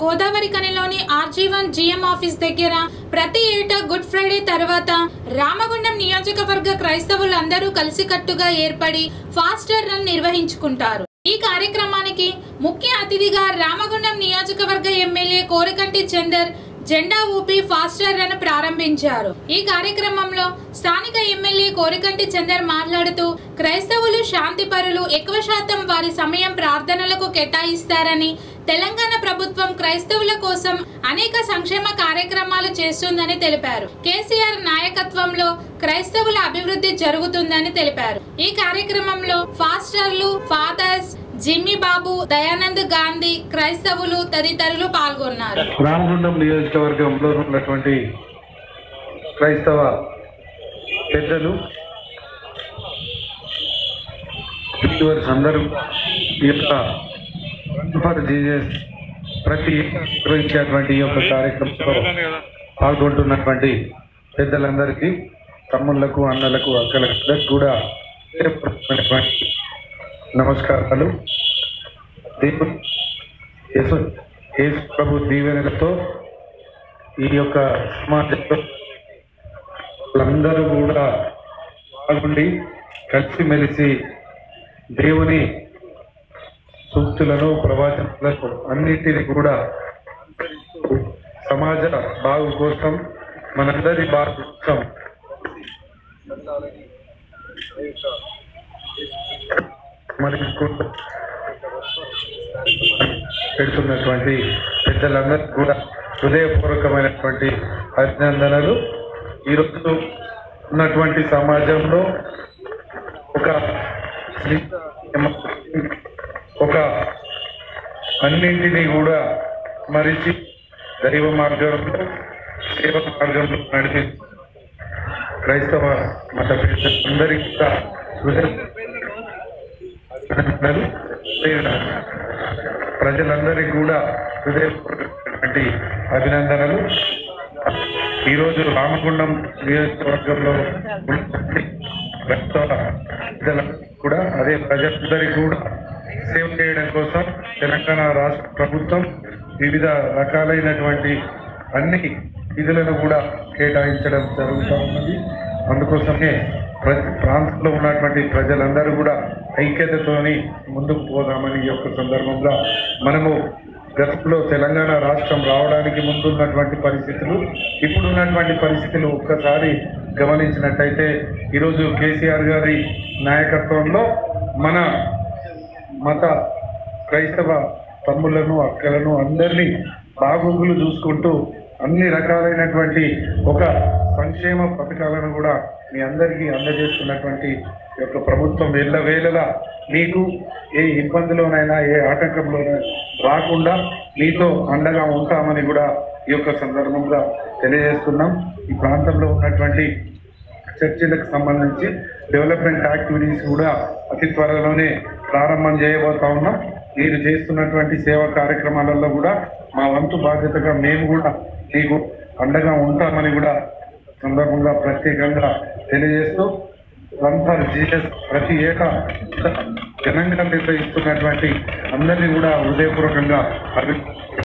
గోదావరి కనిలోని RG one GM office దగ్గర ప్రతి ఏటా గుడ్ ఫ్రైడే తర్వాత రామగుండం నియోజకవర్గ క్రైస్తవులందరూ కలిసికట్టుగా ఏర్పడి ఫాస్టర్ రన్ నిర్వహించుకుంటారు ఈ కార్యక్రమానికి ముఖ్య అతిథిగా రామగుండం నియోజకవర్గ ఎమ్మెల్యే కోరకంటి చందర్ జెండా ఊపి ఫాస్టర్ రన్ ప్రారంభించారు ఈ కార్యక్రమంలో స్థానిక ఎమ్మెల్యే కోరికంటి చందర్ మాట్లాడుతూ క్రైస్తవులు శాంతిపరులు ఎక్కువ శాతం వారి సమయం ప్రార్థనలకు కేటాయిస్తారని తెలంగాణ ప్రభుత్వం క్రైస్తవుల కోసం అనేక సంక్షేమ కార్యక్రమాలు చేస్తుందని తెలిపారు కేసీఆర్ నాయకత్వంలో క్రైస్తవుల అభివృద్ధి జరుగుతుందని తెలిపారు ఈ కార్యక్రమంలో ఫాస్టర్లు ఫాదర్స్ జిమ్మి బాబు దయానంద్ గాంధీ క్రైస్తవులు తదితరులు పాల్గొన్నారు రామగుండం నియోజకవర్గంలో ఉన్నటువంటి క్రైస్తవ పెద్దలు విలువర్స్ అందరూ ఈ యొక్క ఫర్ జీజస్ ప్రతి నిర్వహించేటువంటి ఈ యొక్క కార్యక్రమంలో పాల్గొంటున్నటువంటి పెద్దలందరికీ తమ్ముళ్లకు అన్నలకు అక్కలకు అందరికీ కూడా హృదయపూర్వకమైనటువంటి నమస్కారాలు దేవుడు యేసు యేసు ప్రభు దీవెనలతో ఈ యొక్క సమాజంలో వాళ్ళందరూ కూడా బాగుండి కలిసిమెలిసి దేవుని సూక్తులను ప్రవచనాలను అన్నిటిని కూడా సమాజ బాగు కోసం మనందరి బాగు కోసం మరి పెడుతున్నటువంటి పెద్దలందరికీ కూడా హృదయపూర్వకమైనటువంటి అభినందనలు ఈరోజు ఉన్నటువంటి సమాజంలో ఒక ఒక అన్నింటినీ కూడా మరిచి దైవ మార్గంలో సేవ మార్గంలో నడిపి క్రైస్తవ మత పెద్దలందరికీ కూడా హృదయ అభినందనలు ప్రజలందరికీ కూడా హృదయపూర్వకమైనటువంటి అభినందనలు ఈరోజు రామగుండం నియోజకవర్గంలో ఉన్నటువంటి క్రైస్తవ పెద్దలందరికీ కూడా అదే ప్రజలందరికీ కూడా సేవ చేయడం కోసం తెలంగాణ రాష్ట్ర ప్రభుత్వం వివిధ రకాలైనటువంటి అన్ని నిధులను కూడా కేటాయించడం జరుగుతూ ఉన్నది అందుకోసమే ప్రతి ప్రాంతంలో ఉన్నటువంటి ప్రజలందరూ కూడా ఐక్యతతోని ముందుకు పోదామని ఈ యొక్క సందర్భంగా మనము గతంలో తెలంగాణ రాష్ట్రం రావడానికి ముందున్నటువంటి పరిస్థితులు ఇప్పుడున్నటువంటి పరిస్థితులు ఒక్కసారి గమనించినట్టయితే ఈరోజు కేసీఆర్ గారి నాయకత్వంలో మన మత క్రైస్తవ తమ్ములను అక్కలను అందరినీ బాగోగులు చూసుకుంటూ అన్ని రకాలైనటువంటి ఒక సంక్షేమ పథకాలను కూడా మీ అందరికీ అందజేస్తున్నటువంటి ఈ యొక్క ప్రభుత్వం ఎల్లవేళలా మీకు ఏ ఇబ్బందిలోనైనా ఏ ఆటంకంలోనైనా రాకుండా మీతో అండగా ఉంటామని కూడా ఈ యొక్క సందర్భంగా తెలియజేస్తున్నాం ఈ ప్రాంతంలో ఉన్నటువంటి చర్చిలకు సంబంధించి డెవలప్మెంట్ యాక్టివిటీస్ కూడా అతి త్వరలోనే ప్రారంభం చేయబోతా ఉన్నాం మీరు చేస్తున్నటువంటి సేవా కార్యక్రమాలలో కూడా మా వంతు బాధ్యతగా మేము కూడా మీకు అండగా ఉంటామని కూడా సందర్భంగా ప్రత్యేకంగా తెలియజేస్తూ వన్ ఫర్ జీసస్ ప్రతి ఏటా ఘనంగా నిర్వహిస్తున్నటువంటి అందరినీ కూడా హృదయపూర్వకంగా అభినందిస్తున్నాను